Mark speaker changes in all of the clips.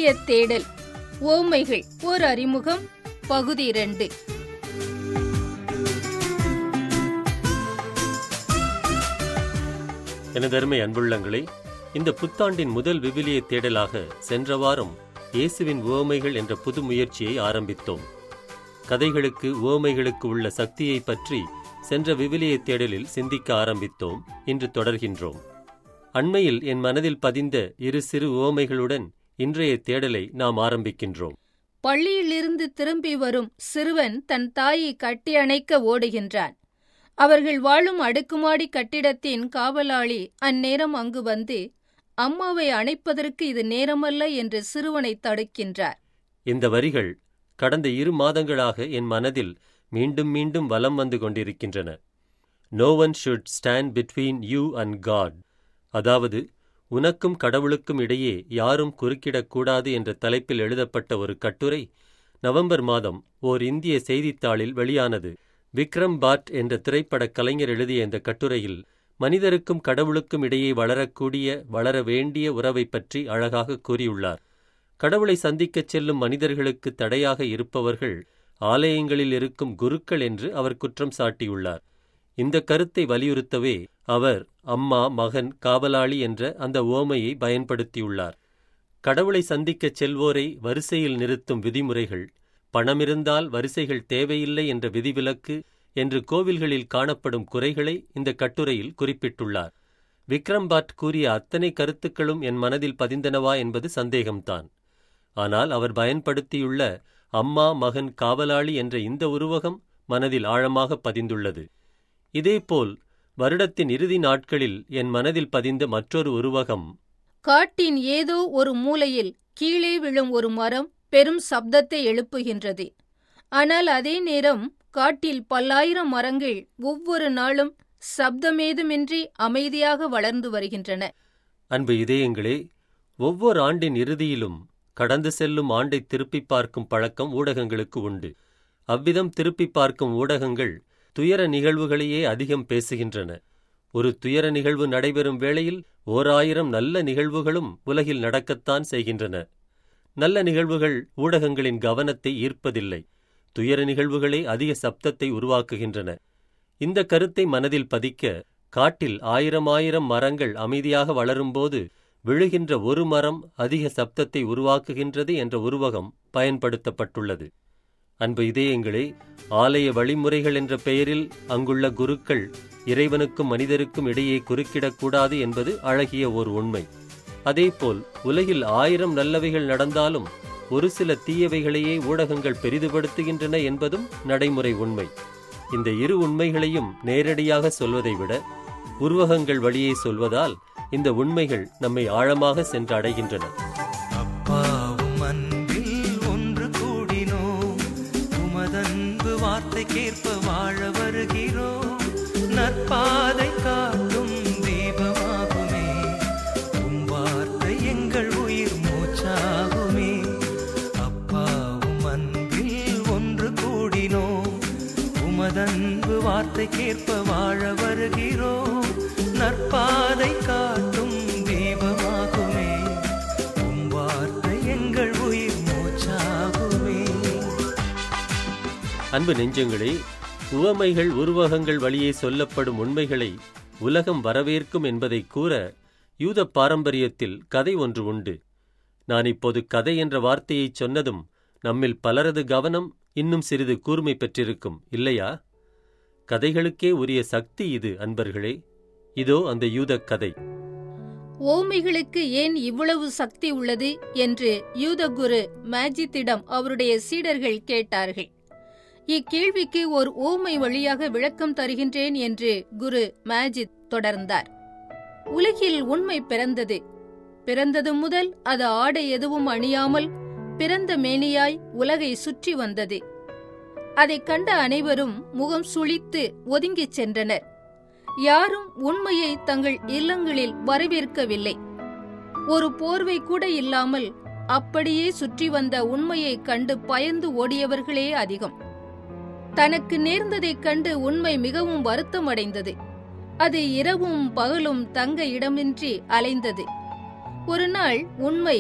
Speaker 1: தேடல் ஓமைகள் ஓர் அறிமுகம் பகுதி இரண்டு
Speaker 2: எனதருமை அன்புள்ளங்களே இந்த புத்தாண்டின் முதல் விவிலிய தேடலாக சென்ற வாரம் இயேசுவின் உவமைகள் என்ற புது முயற்சியை ஆரம்பித்தோம் கதைகளுக்கு உவமைகளுக்கு உள்ள சக்தியை பற்றி சென்ற விவிலிய தேடலில் சிந்திக்க ஆரம்பித்தோம் இன்று தொடர்கின்றோம் அண்மையில் என் மனதில் பதிந்த இரு சிறு உவமைகளுடன் இன்றைய தேடலை நாம் ஆரம்பிக்கின்றோம்
Speaker 1: பள்ளியிலிருந்து திரும்பி வரும் சிறுவன் தன் தாயை கட்டி அணைக்க ஓடுகின்றான் அவர்கள் வாழும் அடுக்குமாடி கட்டிடத்தின் காவலாளி அந்நேரம் அங்கு வந்து அம்மாவை அணைப்பதற்கு இது நேரமல்ல என்று சிறுவனை தடுக்கின்றார்
Speaker 2: இந்த வரிகள் கடந்த இரு மாதங்களாக என் மனதில் மீண்டும் மீண்டும் வலம் வந்து கொண்டிருக்கின்றன no one should stand between you and God அதாவது உனக்கும் கடவுளுக்கும் இடையே யாரும் குறுக்கிடக்கூடாது என்ற தலைப்பில் எழுதப்பட்ட ஒரு கட்டுரை நவம்பர் மாதம் ஓர் இந்திய செய்தித்தாளில் வெளியானது விக்ரம் பாட் என்ற திரைப்படக் கலைஞர் எழுதிய இந்த கட்டுரையில் மனிதருக்கும் கடவுளுக்கும் இடையே வளரக்கூடிய வளர வேண்டிய உறவை பற்றி அழகாக கூறியுள்ளார் கடவுளை சந்திக்கச் செல்லும் மனிதர்களுக்கு தடையாக இருப்பவர்கள் ஆலயங்களில் இருக்கும் குருக்கள் என்று அவர் குற்றம் சாட்டியுள்ளார் இந்த கருத்தை வலியுறுத்தவே அவர் அம்மா மகன் காவலாளி என்ற அந்த ஓமையை பயன்படுத்தியுள்ளார் கடவுளை சந்திக்கச் செல்வோரை வரிசையில் நிறுத்தும் விதிமுறைகள் பணமிருந்தால் வரிசைகள் தேவையில்லை என்ற விதிவிலக்கு என்று கோவில்களில் காணப்படும் குறைகளை இந்த கட்டுரையில் குறிப்பிட்டுள்ளார் விக்ரம் பாட் கூறிய அத்தனை கருத்துக்களும் என் மனதில் பதிந்தனவா என்பது சந்தேகம்தான் ஆனால் அவர் பயன்படுத்தியுள்ள அம்மா மகன் காவலாளி என்ற இந்த உருவகம் மனதில் ஆழமாக பதிந்துள்ளது இதேபோல் வருடத்தின் இறுதி நாட்களில் என் மனதில் பதிந்த மற்றொரு உருவகம்
Speaker 1: காட்டின் ஏதோ ஒரு மூலையில் கீழே விழும் ஒரு மரம் பெரும் சப்தத்தை எழுப்புகின்றது ஆனால் அதே நேரம் காட்டில் பல்லாயிரம் மரங்கள் ஒவ்வொரு நாளும் சப்தமேதுமின்றி அமைதியாக வளர்ந்து வருகின்றன
Speaker 2: அன்பு இதயங்களே ஒவ்வொரு ஆண்டின் இறுதியிலும் கடந்து செல்லும் ஆண்டை திருப்பிப் பார்க்கும் பழக்கம் ஊடகங்களுக்கு உண்டு அவ்விதம் திருப்பிப் பார்க்கும் ஊடகங்கள் துயர நிகழ்வுகளையே அதிகம் பேசுகின்றன ஒரு துயர நிகழ்வு நடைபெறும் வேளையில் ஓர் ஆயிரம் நல்ல நிகழ்வுகளும் உலகில் நடக்கத்தான் செய்கின்றன நல்ல நிகழ்வுகள் ஊடகங்களின் கவனத்தை ஈர்ப்பதில்லை துயர நிகழ்வுகளே அதிக சப்தத்தை உருவாக்குகின்றன இந்த கருத்தை மனதில் பதிக்க காட்டில் ஆயிரம் ஆயிரம் மரங்கள் அமைதியாக வளரும்போது விழுகின்ற ஒரு மரம் அதிக சப்தத்தை உருவாக்குகின்றது என்ற உருவகம் பயன்படுத்தப்பட்டுள்ளது அன்பு இதயங்களே ஆலய வழிமுறைகள் என்ற பெயரில் அங்குள்ள குருக்கள் இறைவனுக்கும் மனிதருக்கும் இடையே குறுக்கிடக்கூடாது என்பது அழகிய ஓர் உண்மை அதேபோல் உலகில் ஆயிரம் நல்லவைகள் நடந்தாலும் ஒரு சில தீயவைகளையே ஊடகங்கள் பெரிதுபடுத்துகின்றன என்பதும் நடைமுறை உண்மை இந்த இரு உண்மைகளையும் நேரடியாக சொல்வதை விட உருவகங்கள் வழியே சொல்வதால் இந்த உண்மைகள் நம்மை ஆழமாக சென்று அடைகின்றன
Speaker 3: அப்பாவும் அன்பில் ஒன்று கூடினோம் உமதன்பு வார்த்தைக்கேற்ப வாழ வருகிறோம் நற்பாதை காட்டும் தீபமாகுமே உம் வார்த்தை எங்கள் உயிர் மூச்சாகுமே அப்பாவும் அன்பில் ஒன்று கூடினோம் உமதன்பு வார்த்தைக்கேற்ப வாழ வருகிறோம் நற்பாதை காட்டும் தீபமாகுமே உம் வார்த்தை எங்கள் உயிர் மூச்சாகுமே
Speaker 2: அன்பு நெஞ்சங்களே உவமைகள் உருவகங்கள் வழியே சொல்லப்படும் உண்மைகளை உலகம் வரவேற்கும் என்பதை கூற யூத பாரம்பரியத்தில் கதை ஒன்று உண்டு நான் இப்போது கதை என்ற வார்த்தையைச் சொன்னதும் நம்மில் பலரது கவனம் இன்னும் சிறிது கூர்மை பெற்றிருக்கும் இல்லையா கதைகளுக்கே உரிய சக்தி இது அன்பர்களே இதோ அந்த யூதக் கதை
Speaker 1: ஓமைகளுக்கு ஏன் இவ்வளவு சக்தி உள்ளது என்று யூதகுரு மேஜித்திடம் அவருடைய சீடர்கள் கேட்டார்கள் இக்கேள்விக்கு ஒரு ஓமை வழியாக விளக்கம் தருகின்றேன் என்று குரு மேஜித் தொடர்ந்தார் உலகில் உண்மை பிறந்தது பிறந்தது முதல் அது ஆடை எதுவும் அணியாமல் பிறந்த மேனியாய் உலகை சுற்றி வந்தது அதைக் கண்ட அனைவரும் முகம் சுளித்து ஒதுங்கிச் சென்றனர் யாரும் உண்மையை தங்கள் இல்லங்களில் வரவேற்கவில்லை ஒரு போர்வை கூட இல்லாமல் அப்படியே சுற்றி வந்த உண்மையைக் கண்டு பயந்து ஓடியவர்களே அதிகம் தனக்கு நேர்ந்ததைக் கண்டு உண்மை மிகவும் வருத்தமடைந்தது அது இரவும் பகலும் தங்க இடமின்றி அலைந்தது ஒரு நாள் உண்மை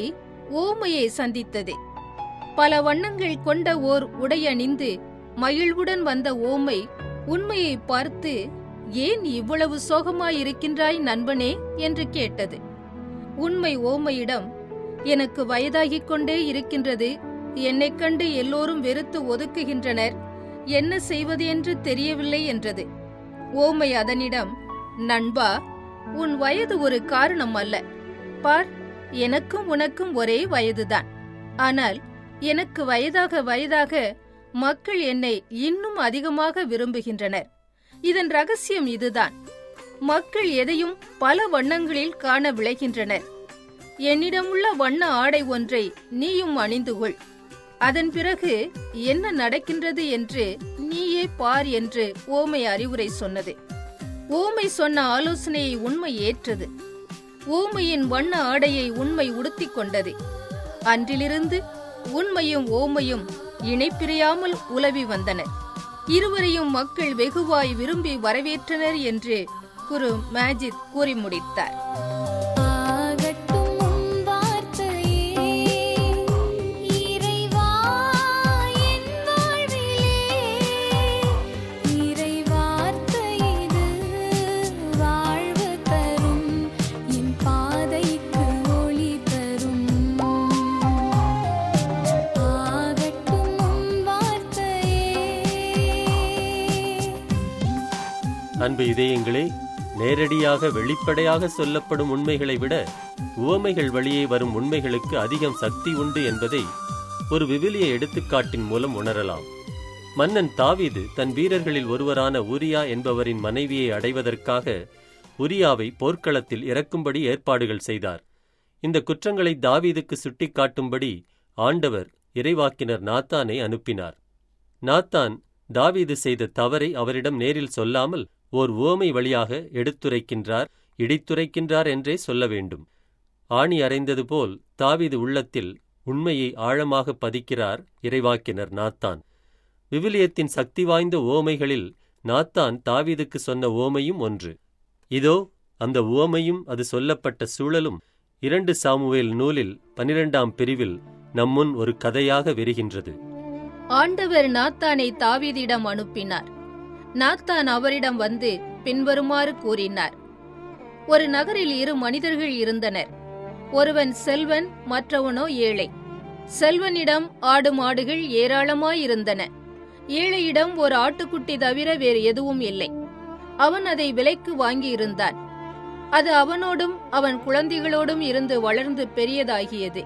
Speaker 1: ஓமையை சந்தித்தது பல வண்ணங்கள் கொண்ட ஓர் உடையணிந்து மகிழ்வுடன் வந்த ஓமை உண்மையை பார்த்து ஏன் இவ்வளவு சோகமாயிருக்கின்றாய் நண்பனே என்று கேட்டது உண்மை ஓமையிடம் எனக்கு வயதாகிக் கொண்டே இருக்கின்றது என்னைக் கண்டு எல்லோரும் வெறுத்து ஒதுக்குகின்றனர் என்ன செய்வது என்று தெரியவில்லை என்றது ஓமை அதனிடம் நண்பா உன் வயது ஒரு காரணம் அல்ல பார் எனக்கும் உனக்கும் ஒரே வயதுதான் ஆனால் எனக்கு வயதாக வயதாக மக்கள் என்னை இன்னும் அதிகமாக விரும்புகின்றனர் இதன் ரகசியம் இதுதான் மக்கள் எதையும் பல வண்ணங்களில் காண விளைகின்றனர் என்னிடமுள்ள வண்ண ஆடை ஒன்றை நீயும் அணிந்து கொள் அதன் பிறகு என்ன நடக்கின்றது என்று நீயே பார் என்று ஓமை அறிவுரை சொன்னது ஓமை சொன்ன ஆலோசனையை உண்மை ஏற்றது ஊமையின் வண்ண ஆடையை உண்மை உடுத்திக் கொண்டது அன்றிலிருந்து உண்மையும் ஓமையும் இணைப்பிரியாமல் உலவி வந்தனர் இருவரையும் மக்கள் வெகுவாய் விரும்பி வரவேற்றனர் என்று குரு மேஜித் கூறி முடித்தார்
Speaker 4: ஆகட்டும் உம் வார்த்தையே இறைவா என் வாழ்விலே இறை வார்த்தை இது வாழ்வு தரும் என் பாதைக்கு ஒளி தரும் ஆகட்டும் உம் வார்த்தையே
Speaker 2: அன்பு இதயங்களே நேரடியாக வெளிப்படையாக சொல்லப்படும் உண்மைகளை விட உவமைகள் வழியே வரும் உண்மைகளுக்கு அதிகம் சக்தி உண்டு என்பதை ஒரு விவிலிய எடுத்துக்காட்டின் மூலம் உணரலாம் மன்னன் தாவீது தன் வீரர்களில் ஒருவரான உரியா என்பவரின் மனைவியை அடைவதற்காக உரியாவை போர்க்களத்தில் இறக்கும்படி ஏற்பாடுகள் செய்தார் இந்த குற்றங்களை தாவீதுக்கு சுட்டிக்காட்டும்படி ஆண்டவர் இறைவாக்கினர் நாத்தானை அனுப்பினார் நாத்தான் தாவீது செய்த தவறை அவரிடம் நேரில் சொல்லாமல் ஓர் உவமை வழியாக எடுத்துரைக்கின்றார் இடித்துரைக்கின்றார் என்றே சொல்ல வேண்டும் ஆணி அறைந்தது போல் தாவீது உள்ளத்தில் உண்மையை ஆழமாக பதிக்கிறார் இறைவாக்கினர் நாத்தான் விவிலியத்தின் சக்தி வாய்ந்த ஓமைகளில் நாத்தான் தாவீதுக்கு சொன்ன ஓமையும் ஒன்று இதோ அந்த உவமையும் அது சொல்லப்பட்ட சூழலும் இரண்டு சாமுவேல் நூலில் பனிரெண்டாம் பிரிவில் நம்முன் ஒரு கதையாக விரிகின்றது
Speaker 1: ஆண்டவர் நாத்தானை தாவீதிடம் அனுப்பினார் நாத்தான் அவரிடம் வந்து பின்வருமாறு கூறினார் ஒரு நகரில் இரு மனிதர்கள் இருந்தனர் ஒருவன் செல்வன் மற்றவனோ ஏழை செல்வனிடம் ஆடு மாடுகள் ஏராளமாயிருந்தன ஏழையிடம் ஒரு ஆட்டுக்குட்டி தவிர வேறு எதுவும் இல்லை அவன் அதை விலைக்கு வாங்கியிருந்தான் அது அவனோடும் அவன் குழந்தைகளோடும் இருந்து வளர்ந்து பெரியதாகியது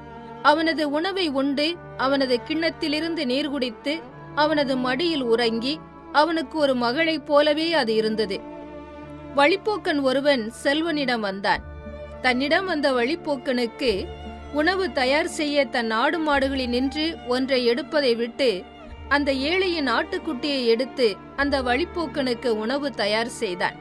Speaker 1: அவனது உணவை உண்டு அவனது கிண்ணத்திலிருந்து நீர் குடித்து அவனது மடியில் உறங்கி அவனுக்கு ஒரு மகளைப் போலவே அது இருந்தது வழிப்போக்கன் ஒருவன் செல்வனிடம் வந்தான் தன்னிடம் வந்த வழிப்போக்கனுக்கு உணவு தயார் செய்ய தன் ஆடு மாடுகளில் நின்று ஒன்றை எடுப்பதை விட்டு அந்த ஏழையின் ஆட்டுக்குட்டியை எடுத்து அந்த வழிப்போக்கனுக்கு உணவு தயார் செய்தான்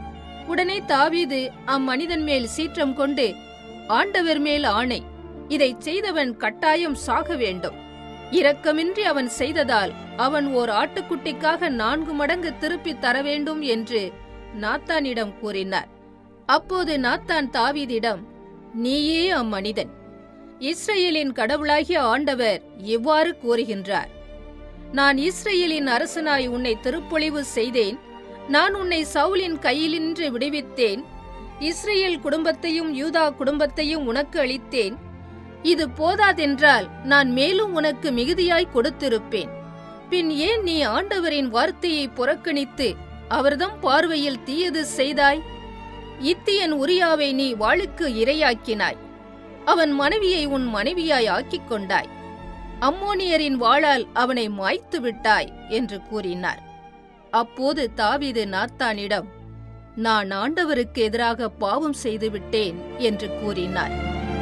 Speaker 1: உடனே தாவீது அம்மனிதன் மேல் சீற்றம் கொண்டு ஆண்டவர் மேல் ஆணை இதைச் செய்தவன் கட்டாயம் சாக வேண்டும் இரக்கமின்றி அவன் செய்ததால் அவன் ஓர் ஆட்டுக்குட்டிக்காக நான்கு மடங்கு திருப்பித் தர வேண்டும் என்று நாத்தானிடம் கூறினார் அப்போது நாத்தான் தாவீதிடம் நீயே அம்மனிதன் இஸ்ரேலின் கடவுளாகிய ஆண்டவர் இவ்வாறு கூறுகின்றார் நான் இஸ்ரேலின் அரசனாய் உன்னை திருப்பொழிவு செய்தேன் நான் உன்னை சவுலின் கையிலின்று விடுவித்தேன் இஸ்ரேல் குடும்பத்தையும் யூதா குடும்பத்தையும் உனக்கு அளித்தேன் இது போதாதென்றால் நான் மேலும் உனக்கு மிகுதியாய் கொடுத்திருப்பேன் பின் ஏன் நீ ஆண்டவரின் வார்த்தையை புறக்கணித்து அவர்தம் பார்வையில் தீயது செய்தாய் இத்தியன் உரியாவை நீ வாளுக்கு இரையாக்கினாய் அவன் மனைவியை உன் மனைவியாய் ஆக்கிக் கொண்டாய் அம்மோனியரின் வாளால் அவனை மாய்த்து விட்டாய் என்று கூறினார் அப்போது தாவீது நாத்தானிடம் நான் ஆண்டவருக்கு எதிராக பாவம் செய்து விட்டேன் என்று கூறினார்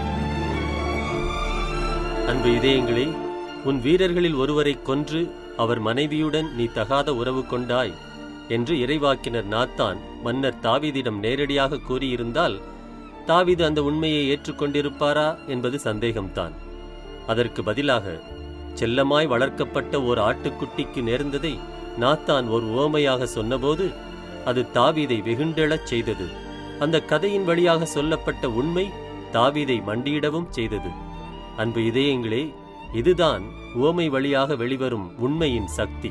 Speaker 2: அன்பு இதயங்களே உன் வீரர்களில் ஒருவரைக் கொன்று அவர் மனைவியுடன் நீ தகாத உறவு கொண்டாய் என்று இறைவாக்கினர் நாத்தான் மன்னர் தாவீதிடம் நேரடியாக கூறியிருந்தால் தாவீது அந்த உண்மையை ஏற்றுக்கொண்டிருப்பாரா என்பது சந்தேகம்தான் அதற்கு பதிலாக செல்லமாய் வளர்க்கப்பட்ட ஓர் ஆட்டுக்குட்டிக்கு நேர்ந்ததை நாத்தான் ஒரு உவமையாக சொன்னபோது அது தாவீதை வெகுண்டெழச் செய்தது அந்த கதையின் வழியாக சொல்லப்பட்ட உண்மை தாவீதை மண்டியிடவும் செய்தது அன்பு இதயங்களே இதுதான் உவமை வழியாக வெளிவரும் உண்மையின் சக்தி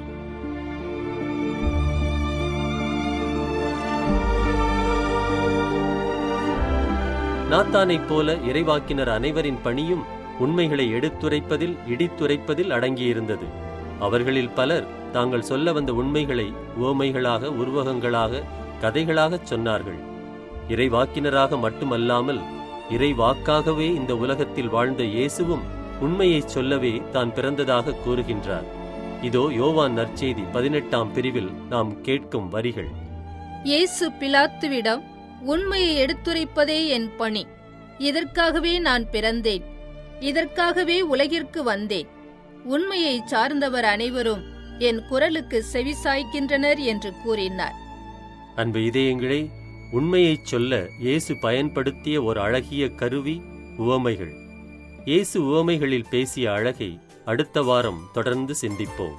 Speaker 2: நாத்தானைப் போல இறைவாக்கினர் அனைவரின் பணியும் உண்மைகளை எடுத்துரைப்பதில் இடித்துரைப்பதில் அடங்கியிருந்தது அவர்களில் பலர் தாங்கள் சொல்ல வந்த உண்மைகளை உவமைகளாக உருவகங்களாக கதைகளாகச் சொன்னார்கள் இறைவாக்கினராக மட்டுமல்லாமல் இறைவாக்காகவே இந்த உலகத்தில் வாழ்ந்த இயேசுவும் உண்மையைச் சொல்லவே தான் பிறந்ததாக கூறுகின்றார் இதோ யோவான் நற்செய்தி பதினெட்டாம் பிரிவில் நாம் கேட்கும் வரிகள்
Speaker 1: இயேசு பிலாத்துவிடம் உண்மையை எடுத்துரைப்பதே என் பணி இதற்காகவே நான் பிறந்தேன் இதற்காகவே உலகிற்கு வந்தேன் உண்மையை சார்ந்தவர் அனைவரும் என் குரலுக்கு செவிசாய்க்கின்றனர் என்று கூறினார்
Speaker 2: அன்பு இதயங்களே உண்மையைச் சொல்ல இயேசு பயன்படுத்திய ஒரு அழகிய கருவி உவமைகள் இயேசு உவமைகளில் பேசிய அழகை அடுத்த வாரம் தொடர்ந்து சிந்திப்போம்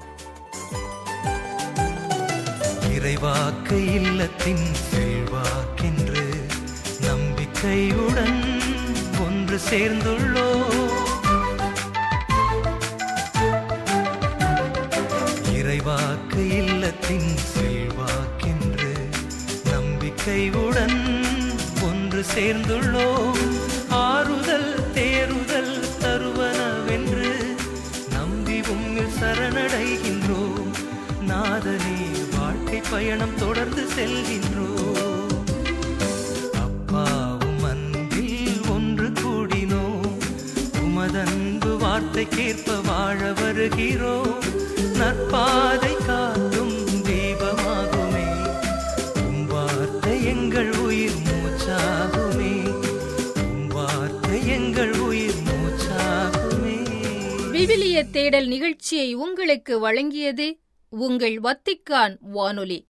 Speaker 3: இறைவாக்கு இல்லத்தின் செல்வாக்கென்று நம்பிக்கையுடன் ஒன்று சேர்ந்துள்ளோ இறைவாக்கு இல்லத்தின் செல்வாக்கென்று நம்பிக்கையுடன் ஒன்று சேர்ந்துள்ளோ ஆறுதல் தேறுதல் தருவனவென்று நம்பி உம்மில் சரணடைகின்றோம் நாதனே வாழ்க்கை பயணம் தொடர்ந்து செல்கின்றோம் அப்பாவும் அன்பில் ஒன்று கூடினோம் உமதன்பு வார்த்தைக்கேற்ப வாழ வருகிறோம் நற்பாதை காட்டும் தீபமாகுமே உம் வார்த்தை எங்கள் உயிர் மூச்சாகுமே உம் வார்த்தை எங்கள் உயிர் மூச்சாகுமே
Speaker 1: விவிலிய தேடல் நிகழ்ச்சியை உங்களுக்கு வழங்கியது உங்கள் வத்திக்கான் வானொலி